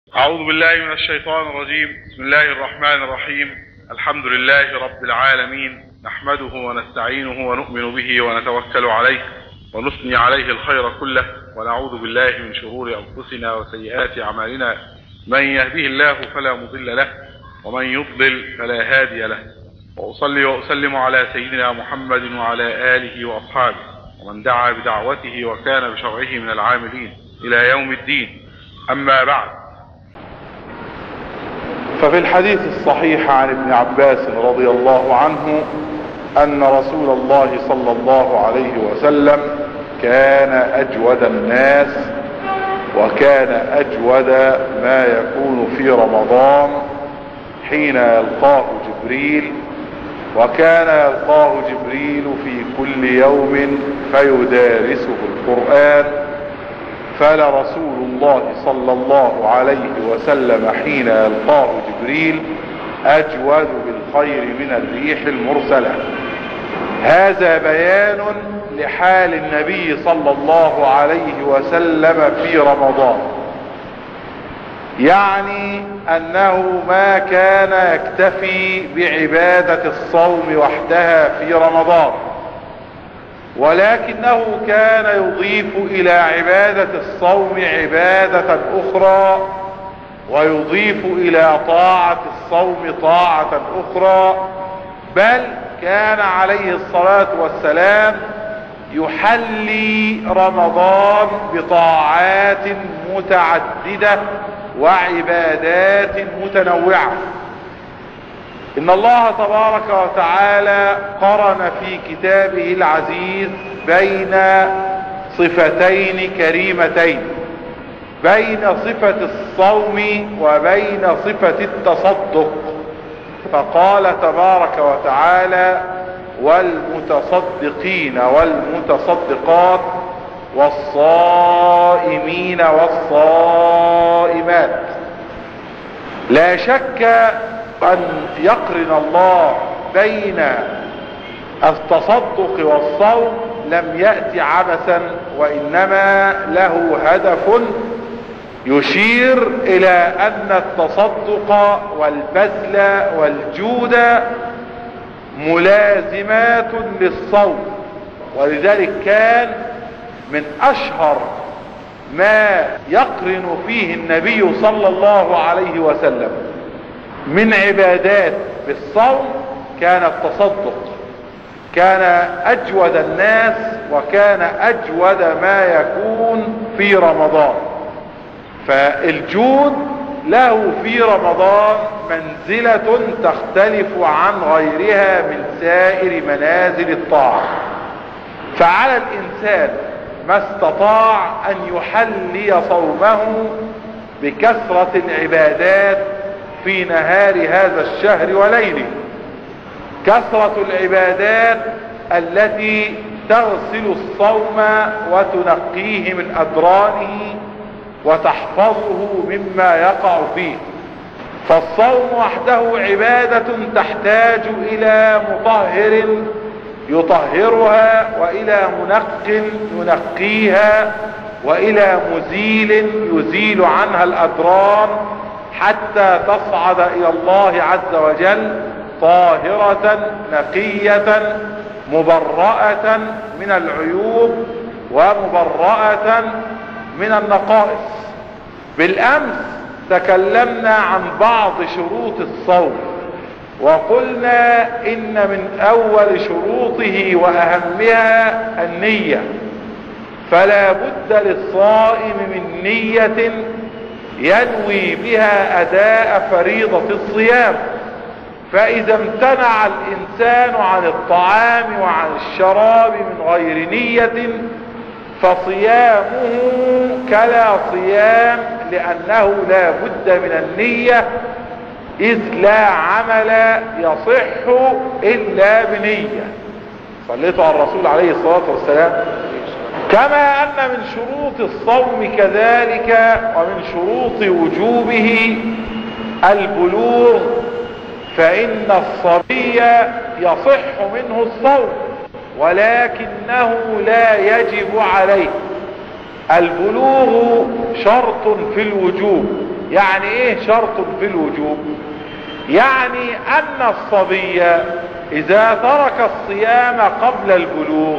أعوذ بالله من الشيطان الرجيم بسم الله الرحمن الرحيم الحمد لله رب العالمين نحمده ونستعينه ونؤمن به ونتوكل عليه ونثني عليه الخير كله ونعوذ بالله من شرور أنفسنا وسيئات أعمالنا من يهده الله فلا مضل له ومن يضلل فلا هادي له وأصلي وأسلم على سيدنا محمد وعلى آله وأصحابه ومن دعا بدعوته وكان بشرعه من العاملين إلى يوم الدين أما بعد ففي الحديث الصحيح عن ابن عباس رضي الله عنه ان رسول الله صلى الله عليه وسلم كان اجود الناس وكان اجود ما يكون في رمضان حين يلقاه جبريل وكان يلقاه جبريل في كل يوم فيدارسه القرآن فلرسول الله صلى الله عليه وسلم حين يلقاه جبريل اجود بالخير من الريح المرسلة هذا بيان لحال النبي صلى الله عليه وسلم في رمضان يعني انه ما كان يكتفي بعبادة الصوم وحدها في رمضان ولكنه كان يضيف الى عبادة الصوم عبادة اخرى ويضيف الى طاعة الصوم طاعة اخرى بل كان عليه الصلاة والسلام يحلي رمضان بطاعات متعددة وعبادات متنوعة ان الله تبارك وتعالى قرن في كتابه العزيز بين صفتين كريمتين بين صفة الصوم وبين صفة التصدق فقال تبارك وتعالى والمتصدقين والمتصدقات والصائمين والصائمات لا شك ان يقرن الله بين التصدق والصوم لم يأتي عبثا وانما له هدف يشير الى ان التصدق والبذل والجود ملازمات للصوم ولذلك كان من اشهر ما يقرن فيه النبي صلى الله عليه وسلم من عبادات بالصوم كان التصدق كان اجود الناس وكان اجود ما يكون في رمضان فالجود له في رمضان منزلة تختلف عن غيرها من سائر منازل الطاعة فعلى الانسان ما استطاع ان يحلي صومه بكثرة العبادات في نهار هذا الشهر وليله كثرة العبادات التي تغسل الصوم وتنقيه من أدرانه وتحفظه مما يقع فيه فالصوم وحده عبادة تحتاج إلى مطهر يطهرها وإلى منق ينقيها وإلى مزيل يزيل عنها الأدران حتى تصعد الى الله عز وجل طاهرة نقية مبرأة من العيوب ومبرأة من النقائص بالامس تكلمنا عن بعض شروط الصوم وقلنا ان من اول شروطه واهمها النية فلا بد للصائم من نية ينوي بها اداء فريضة الصيام فاذا امتنع الانسان عن الطعام وعن الشراب من غير نية فصيامه كلا صيام لانه لا بد من النية اذ لا عمل يصح الا بنية صليتوا على الرسول عليه الصلاة والسلام كما ان من شروط الصوم كذلك ومن شروط وجوبه البلوغ فان الصبي يصح منه الصوم ولكنه لا يجب عليه البلوغ شرط في الوجوب يعني ايه شرط في الوجوب يعني ان الصبي اذا ترك الصيام قبل البلوغ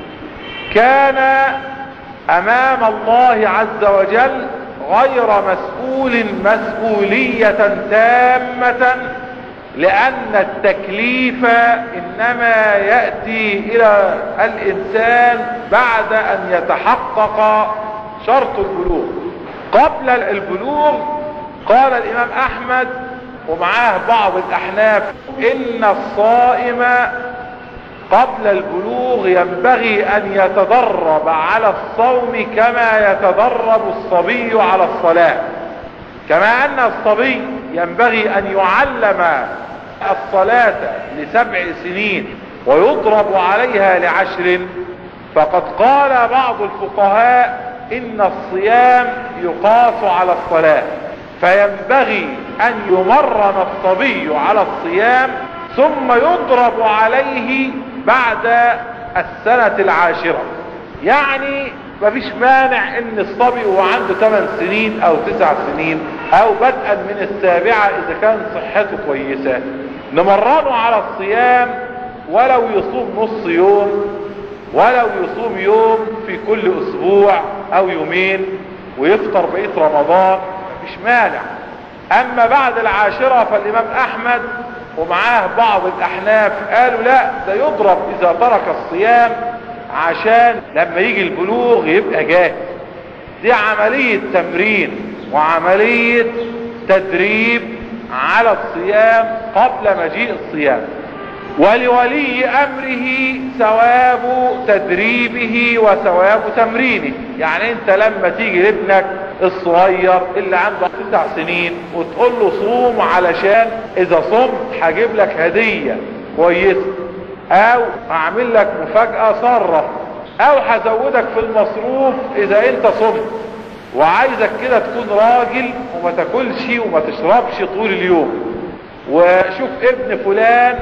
كان امام الله عز وجل غير مسؤول مسؤولية تامة لان التكليف انما يأتي الى الانسان بعد ان يتحقق شرط البلوغ قبل البلوغ قال الامام احمد ومعاه بعض الاحناف ان الصائم قبل البلوغ ينبغي ان يتدرب على الصوم كما يتدرب الصبي على الصلاة كما ان الصبي ينبغي ان يعلم الصلاة لسبع سنين ويضرب عليها لعشر فقد قال بعض الفقهاء ان الصيام يقاس على الصلاة فينبغي ان يمرن الصبي على الصيام ثم يضرب عليه بعد السنة العاشرة يعني مفيش مانع ان الصبي وهو عنده 8 سنين او 9 سنين او بدءا من السابعة اذا كان صحته كويسة نمرنه على الصيام ولو يصوم نص يوم ولو يصوم يوم في كل اسبوع او يومين ويفطر بقية رمضان مفيش مانع اما بعد العاشرة فالامام احمد ومعاه بعض الاحناف قالوا لا ده يضرب اذا ترك الصيام عشان لما يجي البلوغ يبقى جاهز دي عملية تمرين وعملية تدريب على الصيام قبل مجيء الصيام ولولي امره ثواب تدريبه وثواب تمرينه يعني انت لما تيجي لابنك الصغير اللي عنده تسع سنين وتقول له صوم علشان اذا صمت هجيب لك هدية كويسة او هعمل لك مفاجأة سارة او هزودك في المصروف اذا انت صمت وعايزك كده تكون راجل وما تاكلش وما تشربش طول اليوم وشوف ابن فلان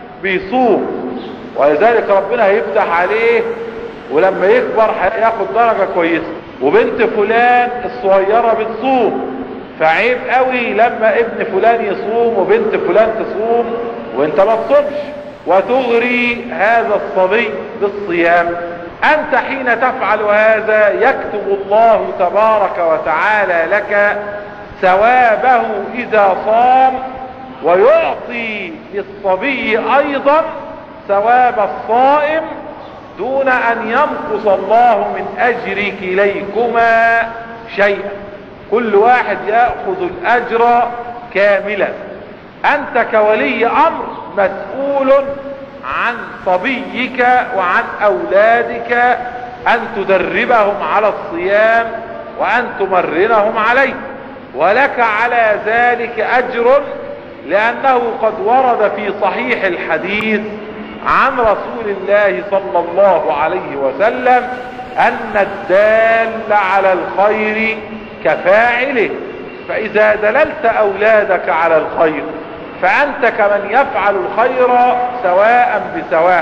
بيصوم ولذلك ربنا هيفتح عليه ولما يكبر هياخد درجة كويسة وبنت فلان الصغيرة بتصوم فعيب قوي لما ابن فلان يصوم وبنت فلان تصوم وانت ما تصومش وتغري هذا الصبي بالصيام انت حين تفعل هذا يكتب الله تبارك وتعالى لك ثوابه اذا صام ويعطي للصبي ايضا ثواب الصائم دون ان ينقص الله من اجر كليكما شيئا كل واحد يأخذ الاجر كاملا انت كولي امر مسؤول عن صبيك وعن اولادك ان تدربهم على الصيام وان تمرنهم عليه ولك على ذلك اجر لانه قد ورد في صحيح الحديث عن رسول الله صلى الله عليه وسلم ان الدال على الخير كفاعله فاذا دللت اولادك على الخير فانت كمن يفعل الخير سواء بسواء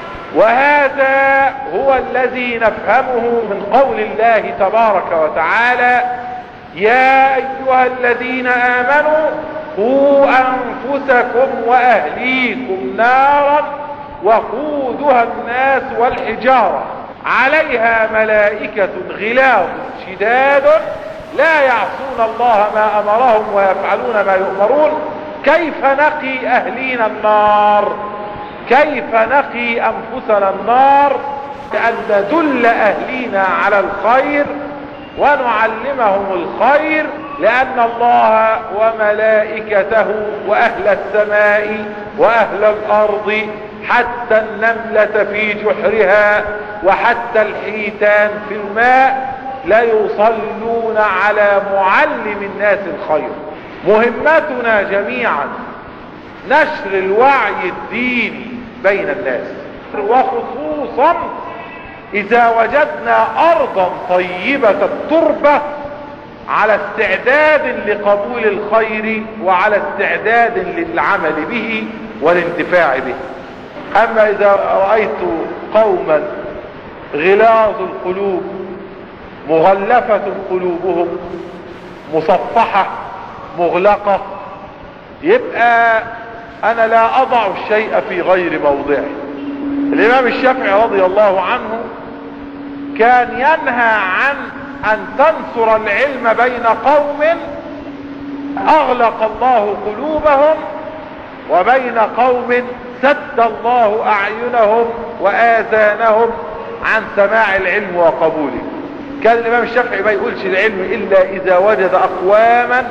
وهذا هو الذي نفهمه من قول الله تبارك وتعالى يا ايها الذين امنوا قوا انفسكم واهليكم نارا وقودها الناس والحجارة عليها ملائكة غلاظ شداد لا يعصون الله ما امرهم ويفعلون ما يؤمرون كيف نقي اهلينا النار كيف نقي انفسنا النار بان ندل اهلينا على الخير ونعلمهم الخير لان الله وملائكته واهل السماء واهل الارض حتى النملة في جحرها وحتى الحيتان في الماء لا يصلون على معلم الناس الخير مهمتنا جميعا نشر الوعي الديني بين الناس وخصوصا اذا وجدنا ارضا طيبة التربة على استعداد لقبول الخير وعلى استعداد للعمل به والانتفاع به اما اذا رأيت قوما غلاظ القلوب مغلفة قلوبهم مصفحة مغلقة يبقى انا لا اضع الشيء في غير موضعه الامام الشافعي رضي الله عنه كان ينهى عن ان تنصر العلم بين قوم اغلق الله قلوبهم وبين قوم سد الله اعينهم واذانهم عن سماع العلم وقبوله كان الامام الشافعي ما يقولش العلم الا اذا وجد اقواما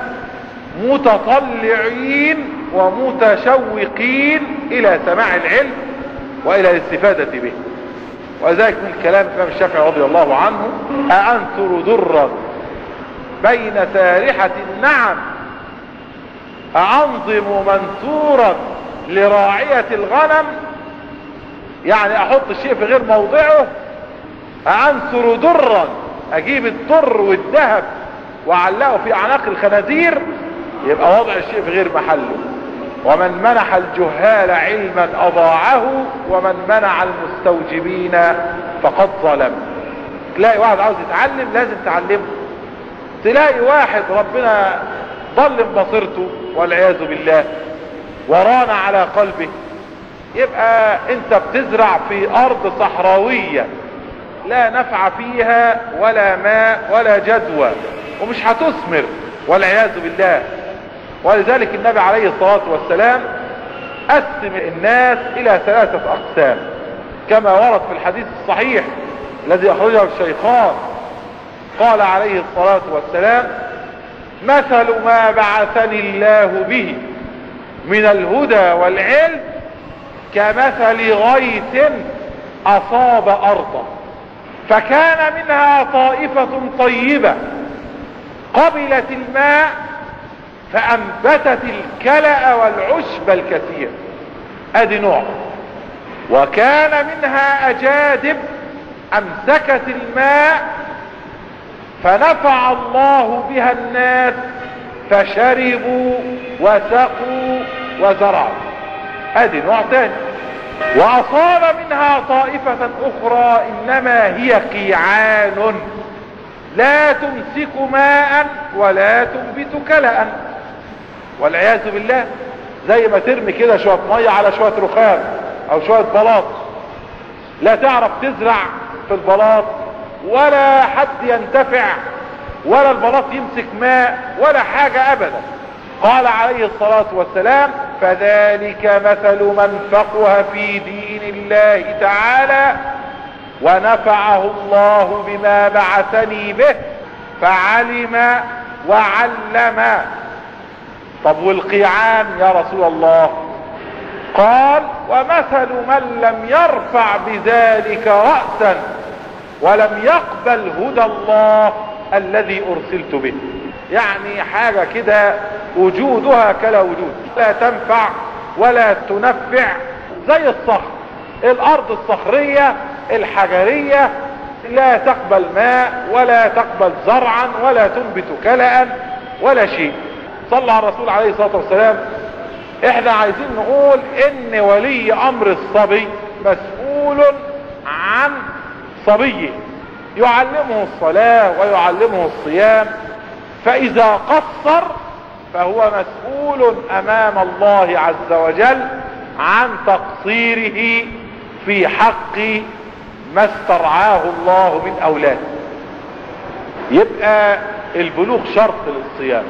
متطلعين ومتشوقين الى سماع العلم والى الاستفادة به وذلك من كلام الامام الشافعي رضي الله عنه أأنثر درا بين سارحة النعم أأنظم منثورا لراعية الغنم يعني احط الشيء في غير موضعه أأنثر درا اجيب الدر والذهب واعلقه في اعناق الخنازير يبقى وضع الشيء في غير محله ومن منح الجهال علما اضاعه ومن منع المستوجبين فقد ظلم تلاقي واحد عاوز يتعلم لازم تعلمه تلاقي واحد ربنا ظلم بصيرته والعياذ بالله وران على قلبه يبقى انت بتزرع في ارض صحراوية لا نفع فيها ولا ماء ولا جدوى ومش هتثمر والعياذ بالله ولذلك النبي عليه الصلاة والسلام قسم الناس الى ثلاثة اقسام كما ورد في الحديث الصحيح الذي اخرجه الشيخان قال عليه الصلاة والسلام مثل ما بعثني الله به من الهدى والعلم كمثل غيث اصاب ارضا فكان منها طائفة طيبة قبلت الماء فانبتت الكلأ والعشب الكثير ادي نوع وكان منها اجادب امسكت الماء فنفع الله بها الناس فشربوا وسقوا وزرعوا ادي نوع تاني واصاب منها طائفة اخرى انما هي قيعان لا تمسك ماء ولا تنبت كلأ والعياذ بالله زي ما ترمي كده شوية مية على شوية رخام او شوية بلاط لا تعرف تزرع في البلاط ولا حد ينتفع ولا البلاط يمسك ماء ولا حاجة ابدا قال عليه الصلاة والسلام فذلك مثل من فقه في دين الله تعالى ونفعه الله بما بعثني به فعلم وعلم طب والقيعان يا رسول الله قال ومثل من لم يرفع بذلك رأسا ولم يقبل هدى الله الذي ارسلت به يعني حاجة كده وجودها كلا وجود لا تنفع ولا تنفع زي الصخر الارض الصخرية الحجرية لا تقبل ماء ولا تقبل زرعا ولا تنبت كلأ ولا شيء صلى على الرسول عليه الصلاة والسلام احنا عايزين نقول ان ولي امر الصبي مسؤول عن صبيه يعلمه الصلاة ويعلمه الصيام فاذا قصر فهو مسؤول امام الله عز وجل عن تقصيره في حق ما استرعاه الله من اولاده يبقى البلوغ شرط للصيام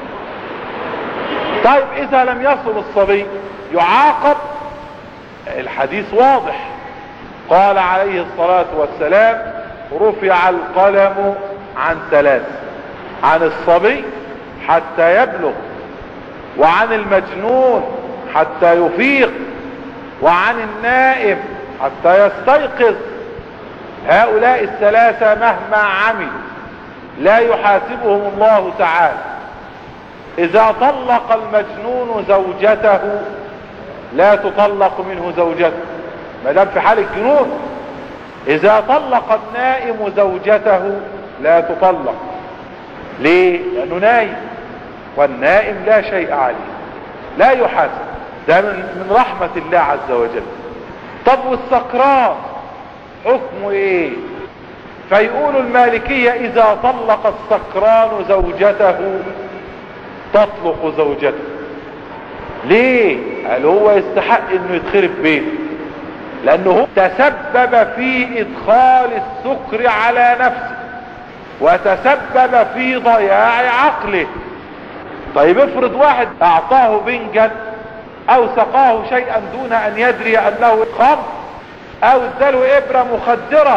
طيب اذا لم يصل الصبي يعاقب الحديث واضح قال عليه الصلاة والسلام رفع القلم عن ثلاث عن الصبي حتى يبلغ وعن المجنون حتى يفيق وعن النائم حتى يستيقظ هؤلاء الثلاثة مهما عملوا لا يحاسبهم الله تعالى اذا طلق المجنون زوجته لا تطلق منه زوجته ما دام في حال الجنون اذا طلق النائم زوجته لا تطلق ليه لانه نايم والنائم لا شيء عليه لا يحاسب ده من, من رحمة الله عز وجل طب والسكران حكمه ايه فيقول المالكية اذا طلق السكران زوجته تطلق زوجته ليه قال هو يستحق انه يتخرب بيته لانه هو تسبب في ادخال السكر على نفسه وتسبب في ضياع عقله طيب افرض واحد اعطاه بنجا او سقاه شيئا دون ان يدري انه خمر او اداله ابرة مخدرة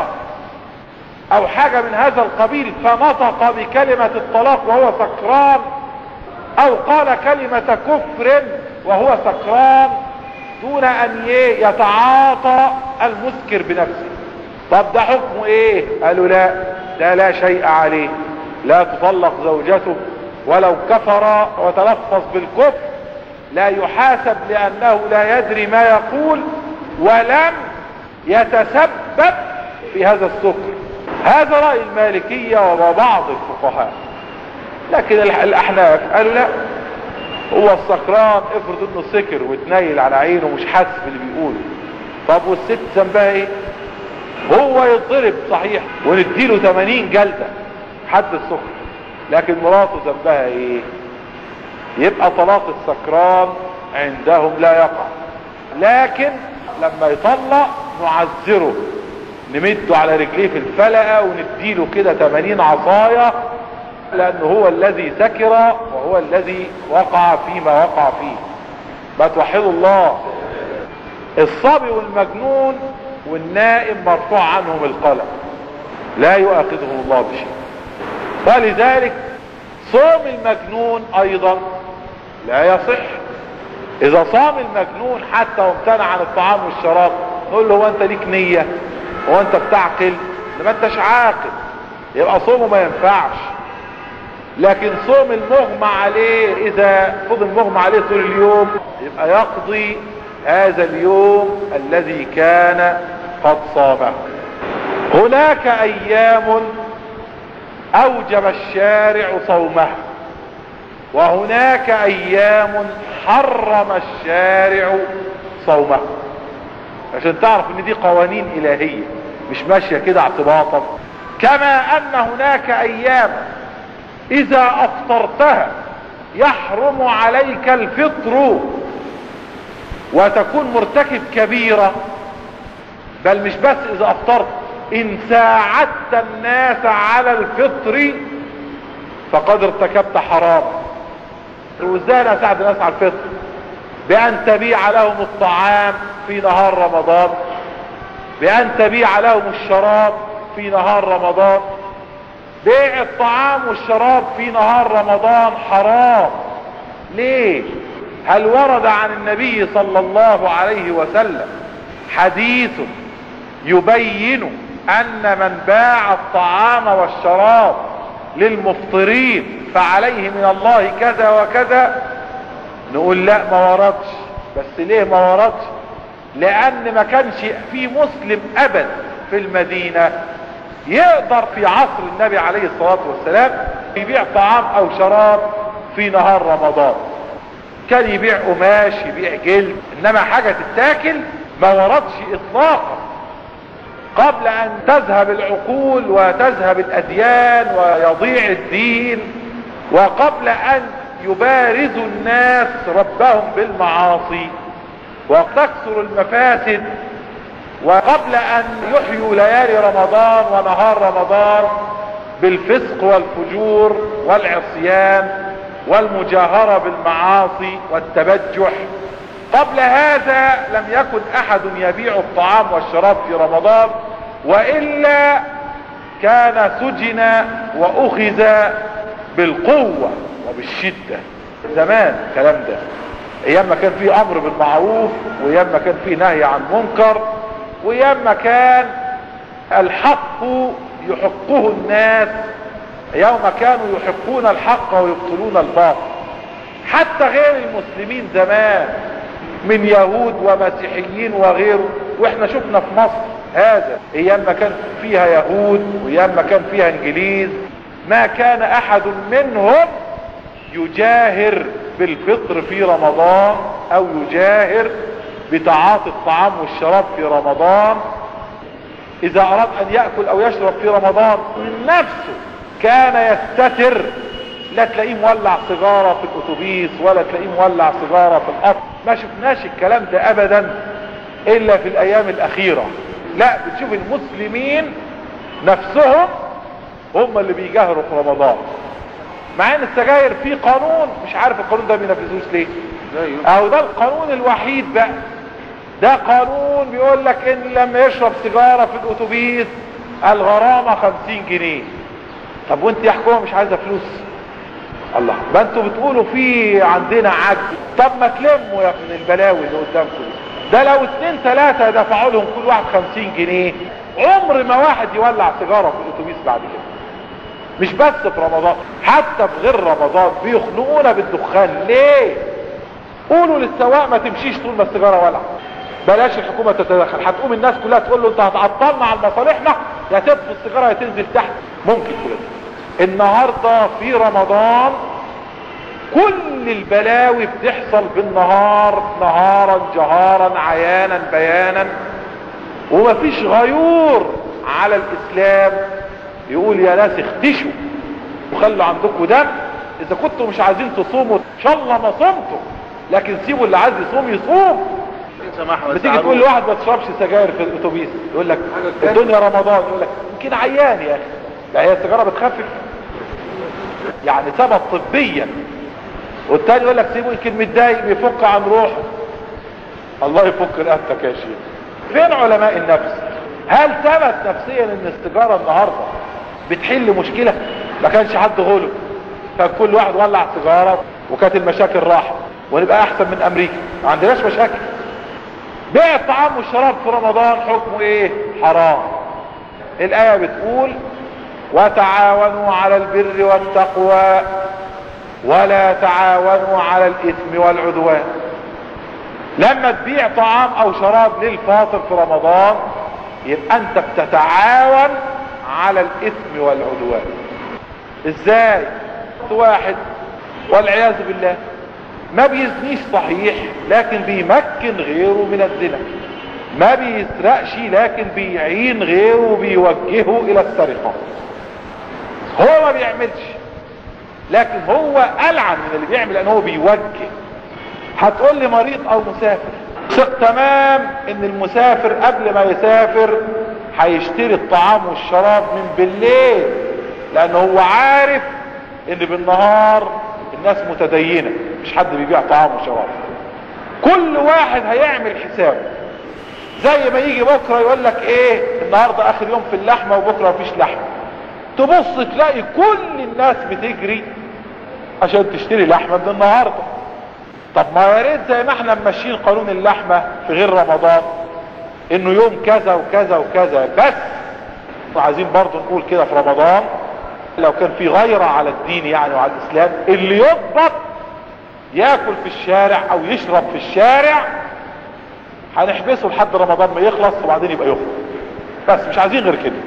او حاجة من هذا القبيل فنطق بكلمة الطلاق وهو سكران او قال كلمة كفر وهو سكران دون ان يتعاطى المسكر بنفسه طب ده حكمه ايه قالوا لا ده لا شيء عليه لا تطلق زوجته ولو كفر وتلفظ بالكفر لا يحاسب لانه لا يدري ما يقول ولم يتسبب في هذا السكر هذا رأي المالكية وبعض الفقهاء لكن الاحناف قالوا لا هو السكران افرض انه سكر وتنيل على عينه ومش حاسس باللي بيقوله طب والست ذنبها ايه هو يضرب صحيح ونديله 80 جلدة حد السكر لكن مراته ذنبها ايه يبقى طلاق السكران عندهم لا يقع لكن لما يطلق نعذره نمده على رجليه في الفلقة ونديله كده 80 عصاية لانه هو الذي سكر وهو الذي وقع فيما وقع فيه ما توحدوا الله الصبي والمجنون والنائم مرفوع عنهم القلم لا يؤاخذهم الله بشيء ولذلك صوم المجنون ايضا لا يصح اذا صام المجنون حتى وامتنع عن الطعام والشراب نقول له هو انت ليك نية هو انت بتعقل ما انتش عاقل يبقى صومه ما ينفعش لكن صوم المغمى عليه اذا فضل مغمى عليه طول اليوم يبقى يقضي هذا اليوم الذي كان قد صامه هناك ايام اوجب الشارع صومها وهناك ايام حرم الشارع صومها عشان تعرف ان دي قوانين الهية مش ماشية كده اعتباطا كما ان هناك ايام اذا افطرتها يحرم عليك الفطر وتكون مرتكب كبيرة بل مش بس اذا افطرت ان ساعدت الناس على الفطر فقد ارتكبت حراما وازاي انا اساعد الناس على الفطر بان تبيع لهم الطعام في نهار رمضان بان تبيع لهم الشراب في نهار رمضان بيع الطعام والشراب في نهار رمضان حرام ليه هل ورد عن النبي صلى الله عليه وسلم حديث يبين ان من باع الطعام والشراب للمفطرين فعليه من الله كذا وكذا نقول لا ما وردش بس ليه ما وردش لان ما كانش في مسلم ابدا في المدينة يقدر في عصر النبي عليه الصلاة والسلام يبيع طعام او شراب في نهار رمضان كان يبيع قماش يبيع جلد انما حاجة تتاكل ما وردش اطلاقا قبل ان تذهب العقول وتذهب الاديان ويضيع الدين وقبل ان يبارز الناس ربهم بالمعاصي وتكثر المفاسد وقبل ان يحيوا ليالي رمضان ونهار رمضان بالفسق والفجور والعصيان والمجاهرة بالمعاصي والتبجح قبل هذا لم يكن احد يبيع الطعام والشراب في رمضان والا كان سجن واخذ بالقوة وبالشدة زمان الكلام ده ايام ما كان في امر بالمعروف وايام ما كان في نهي عن منكر وايام ما كان الحق يحقه الناس يوم كانوا يحقون الحق ويبطلون الباطل حتى غير المسلمين زمان من يهود ومسيحيين وغيره واحنا شفنا في مصر هذا ايام ما كان فيها يهود وايام ما كان فيها انجليز ما كان احد منهم يجاهر بالفطر في رمضان او يجاهر بتعاطي الطعام والشراب في رمضان اذا اراد ان يأكل او يشرب في رمضان من نفسه كان يستتر لا تلاقيه مولع سيجاره في الاتوبيس ولا تلاقيه مولع سيجاره في القطر ما شفناش الكلام ده ابدا الا في الايام الاخيره لا بتشوف المسلمين نفسهم هم اللي بيجاهروا في رمضان مع ان السجاير في قانون مش عارف القانون ده بينفذوش ليه او ده القانون الوحيد بقى ده قانون بيقول لك ان لما يشرب سيجاره في الاتوبيس الغرامه 50 جنيه طب وانت يا حكومه مش عايزه فلوس الله ما انتوا بتقولوا في عندنا عجز طب ما تلموا يا من البلاوي اللي قدامكم ده لو اتنين تلاتة دفعوا لهم كل واحد خمسين جنيه عمر ما واحد يولع سيجارة في الاتوبيس بعد كده مش بس في رمضان حتى في غير رمضان بيخنقونا بالدخان ليه قولوا للسواق ما تمشيش طول ما السيجارة ولع بلاش الحكومة تتدخل هتقوم الناس كلها تقول له انت هتعطلنا على مصالحنا يا تطفي السيجارة يا تنزل تحت ممكن كده النهاردة في رمضان كل البلاوي بتحصل بالنهار نهارا جهارا عيانا بيانا ومفيش غيور على الاسلام يقول يا ناس اختشوا وخلوا عندكم دم اذا كنتوا مش عايزين تصوموا ان شاء الله ما صمتوا لكن سيبوا اللي عايز يصوم يصوم بتيجي تقول لواحد ما تشربش سجاير في الاتوبيس يقول لك الدنيا رمضان يقول لك يمكن عيان يا اخي لا هي السيجاره بتخفف يعني سبب طبيا والتاني يقول لك سيبه يمكن متضايق بيفك عن روحه الله يفك رقبتك يا شيخ فين علماء النفس هل ثبت نفسيا ان السيجاره النهارده بتحل مشكله ما كانش حد غلب كان كل واحد ولع سيجاره وكانت المشاكل راحت ونبقى احسن من امريكا ما عندناش مشاكل بيع الطعام والشراب في رمضان حكمه ايه حرام الايه بتقول وتعاونوا على البر والتقوى ولا تعاونوا على الاثم والعدوان لما تبيع طعام او شراب للفاطر في رمضان يبقى انت بتتعاون على الاثم والعدوان ازاي واحد والعياذ بالله ما بيزنيش صحيح لكن بيمكن غيره من الزنا ما بيسرقش لكن بيعين غيره وبيوجهه الى السرقة هو ما بيعملش لكن هو ألعن من اللي بيعمل لان هو بيوجه هتقول لي مريض او مسافر ثق تمام ان المسافر قبل ما يسافر هيشتري الطعام والشراب من بالليل لان هو عارف ان بالنهار الناس متدينة مش حد بيبيع طعام وشراب كل واحد هيعمل حسابه زي ما يجي بكرة يقول لك ايه النهاردة اخر يوم في اللحمة وبكرة مفيش لحمة تبص تلاقي كل الناس بتجري عشان تشتري لحمة من النهاردة طب ما يا ريت زي ما احنا ماشيين قانون اللحمة في غير رمضان انه يوم كذا وكذا وكذا بس وعايزين برضو نقول كده في رمضان لو كان في غيرة على الدين يعني وعلى الاسلام اللي يضبط ياكل في الشارع او يشرب في الشارع هنحبسه لحد رمضان ما يخلص وبعدين يبقى يخرج بس مش عايزين غير كده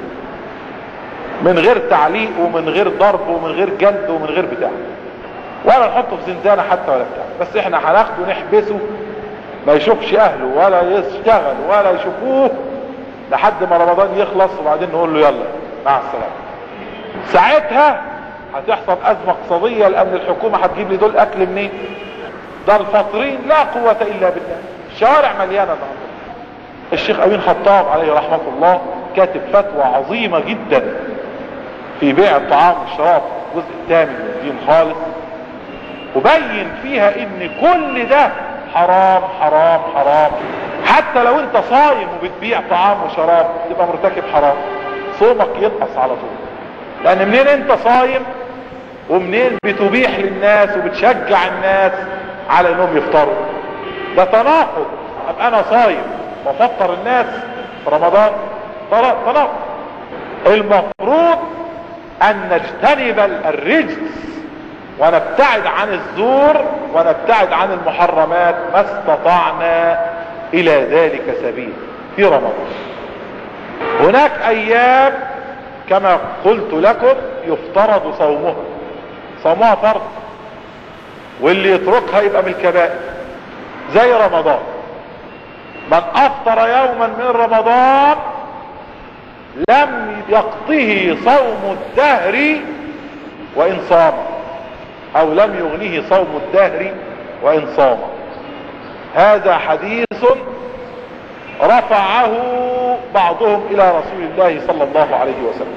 من غير تعليق ومن غير ضرب ومن غير جلد ومن غير بتاع ولا نحطه في زنزانة حتى ولا بتاع بس احنا هناخده نحبسه ما يشوفش اهله ولا يشتغل ولا يشوفوه لحد ما رمضان يخلص وبعدين نقول له يلا مع السلامة ساعتها هتحصل ازمة اقتصادية لان الحكومة هتجيب لي دول اكل منين ده الفاطرين لا قوة الا بالله الشوارع مليانة النهارده الشيخ امين خطاب عليه رحمة الله كاتب فتوى عظيمة جدا في بيع الطعام والشراب الجزء الثامن من الدين خالص وبين فيها ان كل ده حرام حرام حرام حتى لو انت صايم وبتبيع طعام وشراب تبقى مرتكب حرام صومك ينقص على طول لان منين انت صايم ومنين بتبيح للناس وبتشجع الناس على انهم يفطروا ده تناقض ابقى انا صايم وافطر الناس في رمضان تناقض المفروض ان نجتنب الرجس ونبتعد عن الزور ونبتعد عن المحرمات ما استطعنا الى ذلك سبيل في رمضان هناك ايام كما قلت لكم يفترض صومها صومها فرض واللي يتركها يبقى من الكبائر زي رمضان من افطر يوما من رمضان لم يقضه صوم الدهر وان صام او لم يغنيه صوم الدهر وان صام هذا حديث رفعه بعضهم الى رسول الله صلى الله عليه وسلم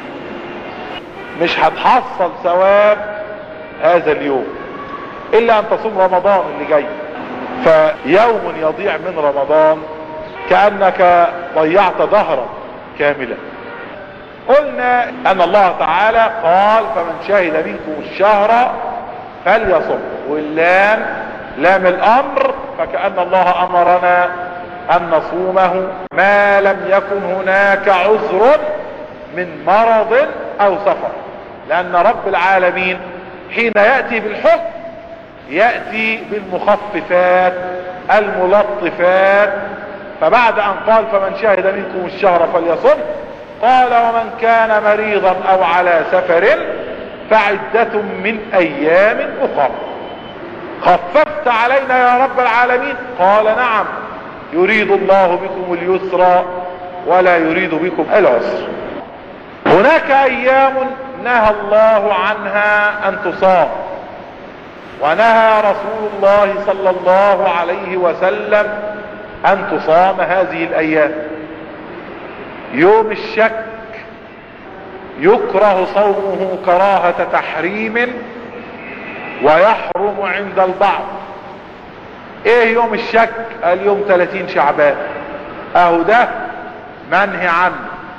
مش هتحصل ثواب هذا اليوم الا ان تصوم رمضان اللي جاي فيوم يضيع من رمضان كأنك ضيعت ظهرا كاملا قلنا ان الله تعالى قال فمن شهد منكم الشهر فليصم واللام لام الامر فكأن الله امرنا ان نصومه ما لم يكن هناك عذر من مرض او سفر لان رب العالمين حين يأتي بالحكم يأتي بالمخففات الملطفات فبعد ان قال فمن شهد منكم الشهر فليصم قال ومن كان مريضا او على سفر فعدة من ايام اخر خففت علينا يا رب العالمين قال نعم يريد الله بكم اليسر ولا يريد بكم العسر هناك ايام نهى الله عنها ان تصام ونهى رسول الله صلى الله عليه وسلم ان تصام هذه الايام يوم الشك يكره صومه كراهة تحريم ويحرم عند البعض ايه يوم الشك اليوم 30 شعبان اهو ده منهي عنه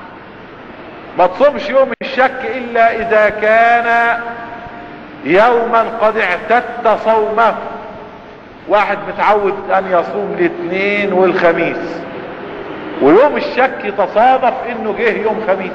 ما تصومش يوم الشك الا اذا كان يوما قد اعتدت صومه واحد متعود ان يصوم الاثنين والخميس ويوم الشك يتصادف انه جه يوم خميس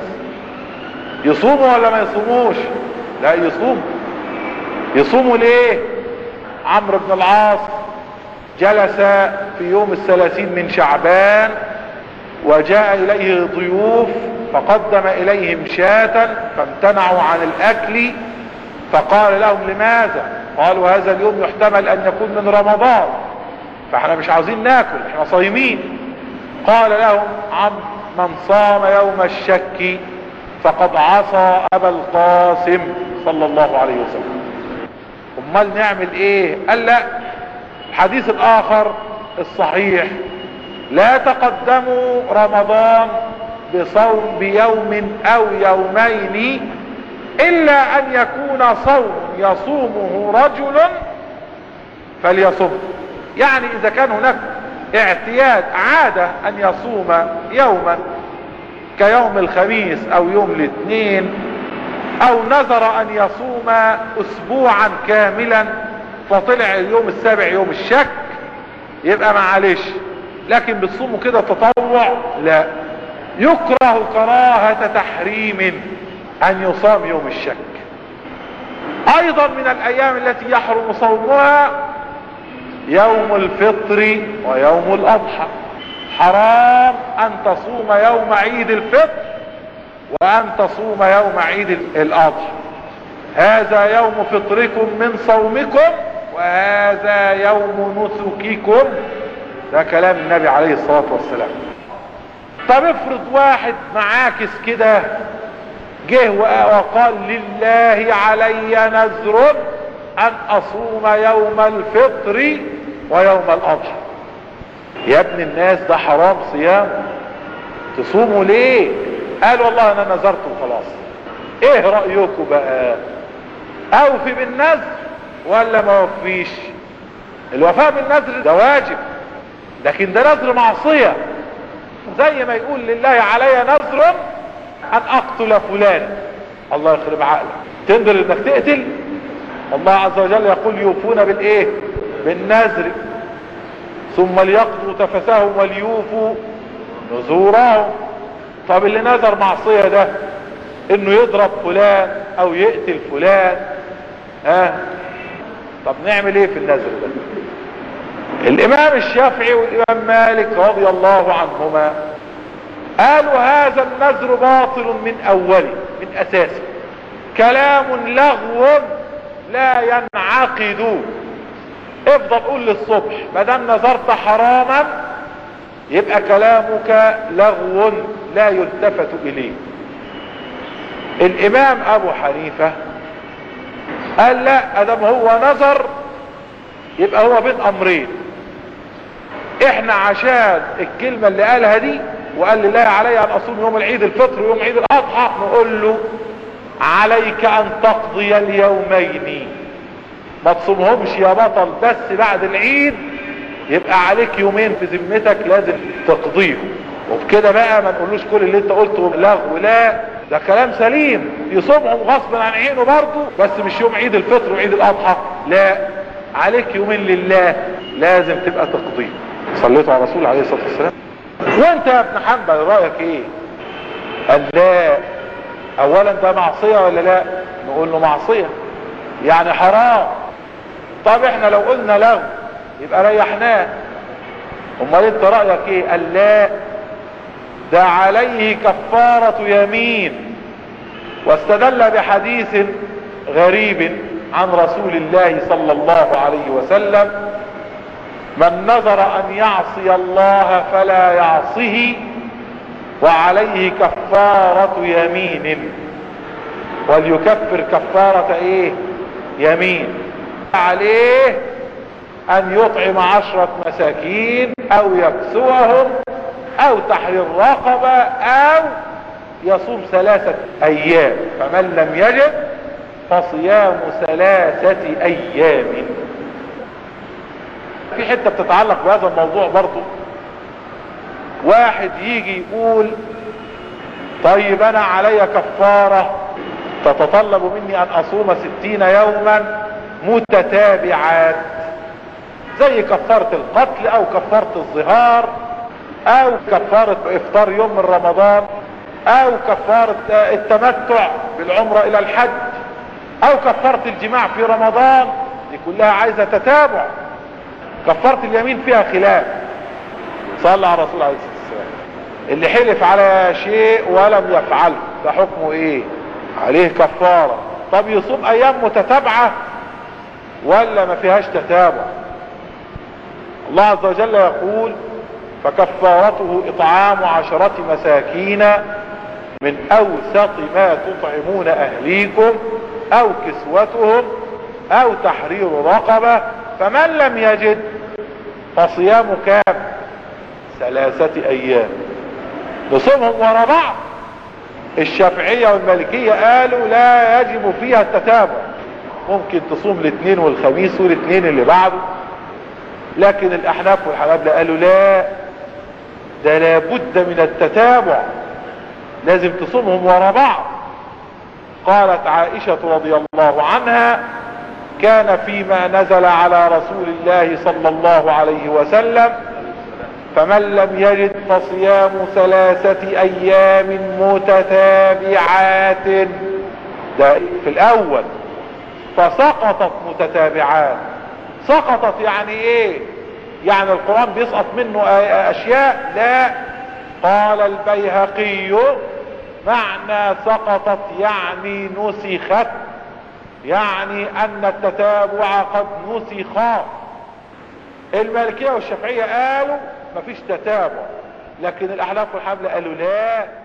يصوموا ولا ما يصوموش لا يصوم يصوموا ليه عمرو بن العاص جلس في يوم الثلاثين من شعبان وجاء اليه ضيوف فقدم اليهم شاة فامتنعوا عن الاكل فقال لهم لماذا قالوا هذا اليوم يحتمل ان يكون من رمضان فاحنا مش عاوزين ناكل احنا صايمين قال لهم عم من صام يوم الشك فقد عصى ابا القاسم صلى الله عليه وسلم امال نعمل ايه قال لا الحديث الاخر الصحيح لا تقدموا رمضان بصوم بيوم او يومين الا ان يكون صوم يصومه رجل فليصم يعني اذا كان هناك اعتياد عادة ان يصوم يوما كيوم الخميس او يوم الاثنين او نذر ان يصوم اسبوعا كاملا فطلع اليوم السابع يوم الشك يبقى معلش لكن بتصوموا كده تطوع لا يكره كراهة تحريم ان يصام يوم الشك ايضا من الايام التي يحرم صومها يوم الفطر ويوم الاضحى حرام ان تصوم يوم عيد الفطر وان تصوم يوم عيد الاضحى هذا يوم فطركم من صومكم وهذا يوم نسككم ده كلام النبي عليه الصلاة والسلام طب افرض واحد معاكس كده جه وقال لله علي نذر ان اصوم يوم الفطر ويوم الاضحى يا ابن الناس ده حرام صيام تصوموا ليه قال والله انا نذرت وخلاص ايه رأيكم بقى اوفي بالنذر ولا ما وفيش الوفاء بالنذر ده واجب لكن ده نذر معصية زي ما يقول لله علي نذر ان اقتل فلان الله يخرب عقلك تنذر انك تقتل الله عز وجل يقول يوفون بالايه بالنذر ثم ليقضوا تفسهم وليوفوا نذورهم طب اللي نذر معصية ده انه يضرب فلان او يقتل فلان ها طب نعمل ايه في النذر ده الامام الشافعي والامام مالك رضي الله عنهما قالوا هذا النذر باطل من اوله من اساسه كلام لغو لا ينعقد افضل قول للصبح ما دام نظرت حراما يبقى كلامك لغو لا يلتفت اليه الامام ابو حنيفة قال لا ادم هو نظر يبقى هو بين امرين احنا عشان الكلمة اللي قالها دي وقال لله علي ان اصوم يوم العيد الفطر ويوم عيد الاضحى نقول له عليك ان تقضي اليومين ما تصومهمش يا بطل بس بعد العيد يبقى عليك يومين في ذمتك لازم تقضيهم وبكده بقى ما نقولوش كل اللي انت قلته لغو لا ده كلام سليم يصومهم غصب عن عينه برضه بس مش يوم عيد الفطر وعيد الاضحى لا عليك يومين لله لازم تبقى تقضيه صليتوا على رسول عليه الصلاه والسلام وانت يا ابن حنبل رايك ايه قال لا اولا ده معصيه ولا لا نقول له معصيه يعني حرام طب احنا لو قلنا لغو يبقى ريحناه امال انت رايك ايه قال لا ده عليه كفاره يمين واستدل بحديث غريب عن رسول الله صلى الله عليه وسلم من نظر ان يعصي الله فلا يعصه وعليه كفارة يمين وليكفر كفارة ايه يمين عليه ان يطعم عشرة مساكين او يكسوهم او تحرير رقبة او يصوم ثلاثة ايام فمن لم يجد فصيام ثلاثة ايام في حتة بتتعلق بهذا الموضوع برضو واحد يجي يقول طيب انا علي كفارة تتطلب مني ان اصوم ستين يوما متتابعات زي كفارة القتل او كفارة الظهار او كفارة افطار يوم من رمضان او كفارة التمتع بالعمرة الى الحج او كفارة الجماع في رمضان دي كلها عايزة تتابع كفارة اليمين فيها خلاف صلى على الرسول عليه الصلاة والسلام اللي حلف على شيء ولم يفعله ده حكمه ايه عليه كفارة طب يصوم ايام متتابعة ولا ما فيهاش تتابع الله عز وجل يقول فكفارته اطعام عشرة مساكين من اوسط ما تطعمون اهليكم او كسوتهم او تحرير رقبة فمن لم يجد فصيام كام ثلاثة ايام نصومهم ورا بعض الشافعية والمالكية قالوا لا يجب فيها التتابع ممكن تصوم الاثنين والخميس والاثنين اللي بعده لكن الاحناف والحنابلة قالوا لا ده لابد من التتابع لازم تصومهم ورا بعض قالت عائشة رضي الله عنها كان فيما نزل على رسول الله صلى الله عليه وسلم فمن لم يجد فصيام ثلاثة ايام متتابعات ده في الاول فسقطت متتابعات سقطت يعني ايه يعني القرآن بيسقط منه اشياء لا قال البيهقي معنى سقطت يعني نسخت يعني ان التتابع قد نسخ المالكية والشافعية قالوا مفيش تتابع لكن الاحلاف والحمل قالوا لا